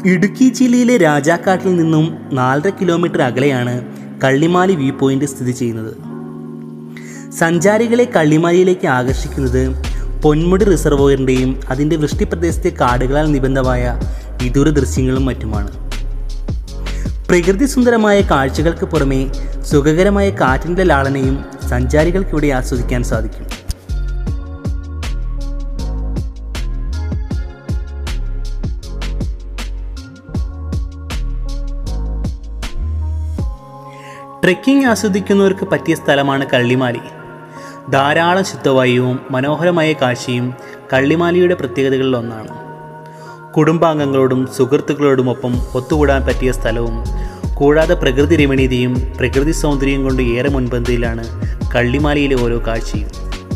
ഇടുക്കി ജില്ലയിലെ രാജാക്കാട്ടിൽ നിന്നും നാലര കിലോമീറ്റർ അകലെയാണ് കള്ളിമാലി വ്യൂ പോയിന്റ് സ്ഥിതി ചെയ്യുന്നത് സഞ്ചാരികളെ കള്ളിമാലിയിലേക്ക് ആകർഷിക്കുന്നത് പൊന്മുടി റിസർവോയറിൻ്റെയും അതിൻ്റെ വൃഷ്ടിപ്രദേശത്തെ കാടുകളാൽ നിബന്ധമായ വിദൂര ദൃശ്യങ്ങളും മറ്റുമാണ് പ്രകൃതി സുന്ദരമായ കാഴ്ചകൾക്ക് പുറമെ സുഖകരമായ കാറ്റിൻ്റെ ലാളനയും സഞ്ചാരികൾക്ക് ഇവിടെ ആസ്വദിക്കാൻ സാധിക്കും ട്രെക്കിംഗ് ആസ്വദിക്കുന്നവർക്ക് പറ്റിയ സ്ഥലമാണ് കള്ളിമാലി ധാരാളം ശുദ്ധവായുവും മനോഹരമായ കാഴ്ചയും കള്ളിമാലിയുടെ പ്രത്യേകതകളിൽ ഒന്നാണ് കുടുംബാംഗങ്ങളോടും സുഹൃത്തുക്കളോടുമൊപ്പം ഒത്തുകൂടാൻ പറ്റിയ സ്ഥലവും കൂടാതെ പ്രകൃതി രമണീയതയും പ്രകൃതി സൗന്ദര്യം കൊണ്ട് ഏറെ മുൻപന്തിയിലാണ് കള്ളിമാലിയിലെ ഓരോ കാഴ്ചയും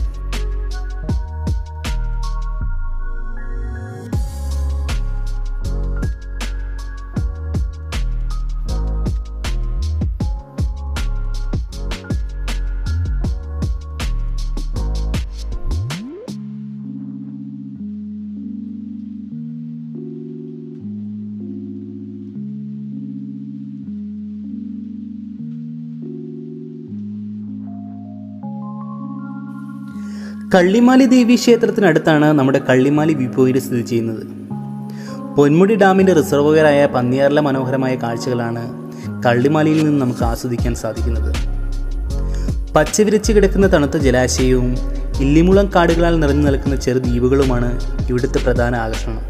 കള്ളിമാലി ദേവി ക്ഷേത്രത്തിനടുത്താണ് നമ്മുടെ കള്ളിമാലി വ്യൂ പോയിന്റ് സ്ഥിതി ചെയ്യുന്നത് പൊന്മുടി ഡാമിൻ്റെ റിസർവോയറായ പന്നിയാറിലെ മനോഹരമായ കാഴ്ചകളാണ് കള്ളിമാലിയിൽ നിന്ന് നമുക്ക് ആസ്വദിക്കാൻ സാധിക്കുന്നത് പച്ചവിരിച്ച് കിടക്കുന്ന തണുത്ത ജലാശയവും ഇല്ലിമുളം കാടുകളാൽ നിറഞ്ഞു നിൽക്കുന്ന ചെറു ദ്വീപുകളുമാണ് ഇവിടുത്തെ പ്രധാന ആകർഷണം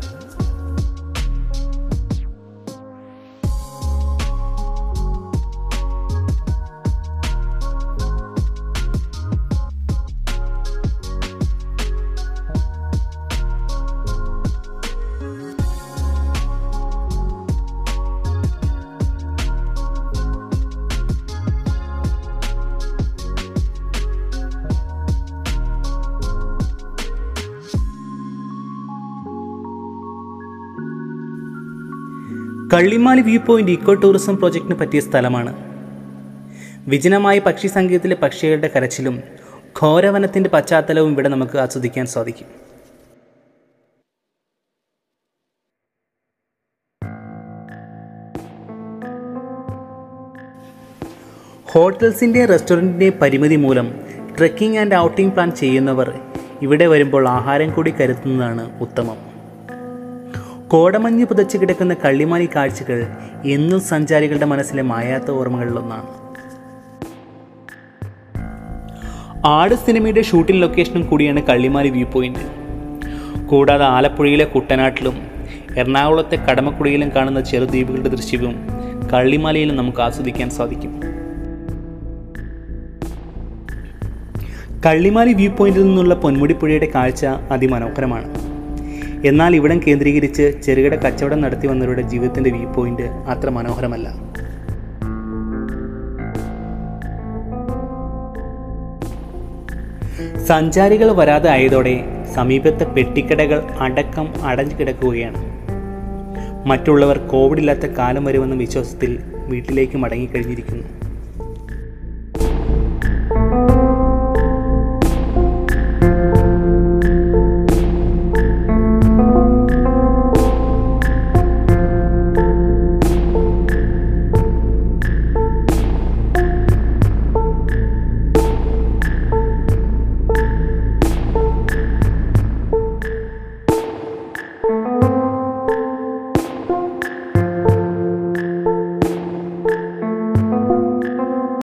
Kallimali view point eco tourism പ്രോജക്റ്റിന് പറ്റിയ സ്ഥലമാണ് വിജനമായ പക്ഷി സംഗീതത്തിലെ പക്ഷികളുടെ കരച്ചിലും ഘോരവനത്തിൻ്റെ പശ്ചാത്തലവും ഇവിടെ നമുക്ക് ആസ്വദിക്കാൻ സാധിക്കും ഹോട്ടൽസിൻ്റെ റെസ്റ്റോറൻറ്റിൻ്റെ പരിമിതി മൂലം ട്രെക്കിംഗ് ആൻഡ് ഔട്ടിംഗ് പ്ലാൻ ചെയ്യുന്നവർ ഇവിടെ വരുമ്പോൾ ആഹാരം കൂടി കരുതുന്നതാണ് ഉത്തമം കോടമഞ്ഞ് പുതച്ച് കിടക്കുന്ന കള്ളിമാലി കാഴ്ചകൾ എന്നും സഞ്ചാരികളുടെ മനസ്സിലെ മായാത്ത ഓർമ്മകളിലൊന്നാണ് ആട് സിനിമയുടെ ഷൂട്ടിംഗ് ലൊക്കേഷനും കൂടിയാണ് കള്ളിമാലി വ്യൂ പോയിന്റ് കൂടാതെ ആലപ്പുഴയിലെ കുട്ടനാട്ടിലും എറണാകുളത്തെ കടമക്കുടിയിലും കാണുന്ന ചെറുദ്വീപുകളുടെ ദൃശ്യവും കള്ളിമാലയിലും നമുക്ക് ആസ്വദിക്കാൻ സാധിക്കും കള്ളിമാലി വ്യൂ പോയിന്റിൽ നിന്നുള്ള പൊന്മുടിപ്പുഴയുടെ കാഴ്ച അതിമനോഹരമാണ് എന്നാൽ ഇവിടം കേന്ദ്രീകരിച്ച് ചെറുകിട കച്ചവടം നടത്തി വന്നവരുടെ ജീവിതത്തിൻ്റെ വ്യൂ പോയിന്റ് അത്ര മനോഹരമല്ല സഞ്ചാരികൾ വരാതെ ആയതോടെ സമീപത്തെ പെട്ടിക്കടകൾ അടക്കം അടഞ്ഞു കിടക്കുകയാണ് മറ്റുള്ളവർ കോവിഡ് ഇല്ലാത്ത കാലം വരുമെന്ന വിശ്വാസത്തിൽ വീട്ടിലേക്ക് മടങ്ങിക്കഴിഞ്ഞിരിക്കുന്നു